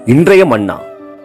இன்றைய மன்னா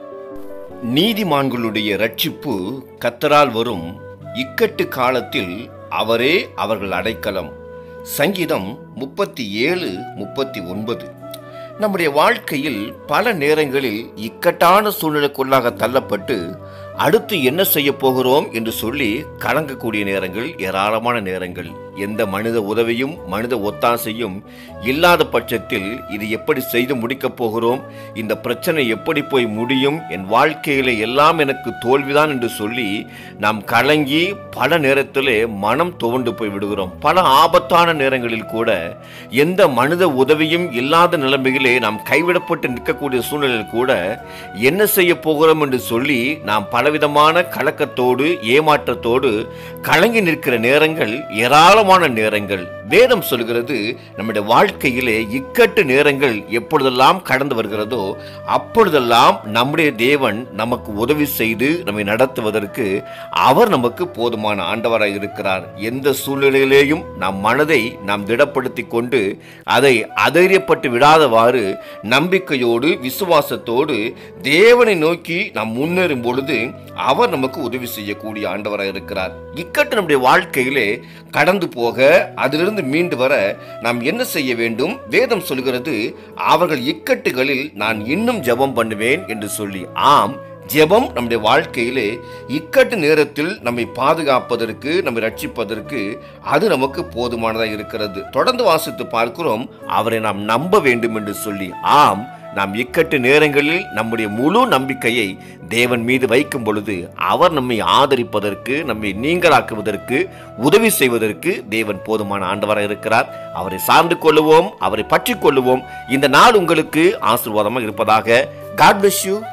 நீதிமான்களுடைய ரட்சிப்பு கத்தரால் வரும் இக்கட்டு காலத்தில் அவரே அவர்கள் அடைக்கலம் சங்கீதம் முப்பத்தி ஏழு முப்பத்தி ஒன்பது நம்முடைய வாழ்க்கையில் பல நேரங்களில் இக்கட்டான சூழ்நிலைக்குள்ளாக தள்ளப்பட்டு அடுத்து என்ன செய்ய போகிறோம் என்று சொல்லி கலங்கக்கூடிய நேரங்கள் ஏராளமான நேரங்கள் எந்த மனித உதவியும் மனித ஒத்தாசையும் இல்லாத பட்சத்தில் இது எப்படி செய்து முடிக்கப் போகிறோம் இந்த பிரச்சனை எப்படி போய் முடியும் என் வாழ்க்கையில எல்லாம் எனக்கு தோல்விதான் என்று சொல்லி நாம் கலங்கி பல நேரத்திலே மனம் துவண்டு போய் விடுகிறோம் பல ஆபத்தான நேரங்களில் கூட எந்த மனித உதவியும் இல்லாத நிலைமையிலே நாம் கைவிடப்பட்டு நிற்கக்கூடிய சூழ்நிலையில் கூட என்ன செய்ய போகிறோம் என்று சொல்லி நாம் பலவிதமான கலக்கத்தோடு ஏமாற்றத்தோடு கலங்கி நிற்கிற நேரங்கள் ஏராளமான நேரங்கள் வேதம் சொல்கிறது நம்முடைய வாழ்க்கையிலே இக்கட்டு நேரங்கள் எப்பொழுதெல்லாம் கடந்து வருகிறதோ அப்பொழுதெல்லாம் நம்முடைய தேவன் நமக்கு உதவி செய்து நம்மை நடத்துவதற்கு அவர் நமக்கு போதுமான ஆண்டவராய் இருக்கிறார் எந்த சூழ்நிலையிலேயும் நம் மனதை நாம் திடப்படுத்தி கொண்டு அதை அதைரியப்பட்டு விடாதவாறு நம்பிக்கையோடு விசுவாசத்தோடு தேவனை நோக்கி நாம் முன்னேறும் பொழுது அவர் நமக்கு உதவி செய்யக்கூடிய ஆண்டவராய் இருக்கிறார் இக்கட்டு நம்முடைய வாழ்க்கையிலே கடந்து போக அதிலிருந்து மீண்டு வர நாம் என்ன செய்ய வேண்டும் வேதம் சொல்கிறது அவர்கள் இக்கட்டுகளில் நான் இன்னும் ஜெபம் பண்ணுவேன் என்று சொல்லி ஆம் ஜெபம் நம்முடைய வாழ்க்கையிலே இக்கட்டு நேரத்தில் நம்மை பாதுகாப்பதற்கு நம்மை ரட்சிப்பதற்கு அது நமக்கு போதுமானதாக இருக்கிறது தொடர்ந்து வாசித்து பார்க்கிறோம் அவரை நாம் நம்ப வேண்டும் என்று சொல்லி ஆம் நாம் இக்கட்டு நேரங்களில் நம்முடைய முழு நம்பிக்கையை தேவன் மீது வைக்கும் பொழுது அவர் நம்மை ஆதரிப்பதற்கு நம்மை நீங்களாக்குவதற்கு உதவி செய்வதற்கு தேவன் போதுமான ஆண்டவராக இருக்கிறார் அவரை சார்ந்து கொள்ளுவோம் அவரை பற்றி கொள்ளுவோம் இந்த நாள் உங்களுக்கு ஆசீர்வாதமாக இருப்பதாக காட் bless யூ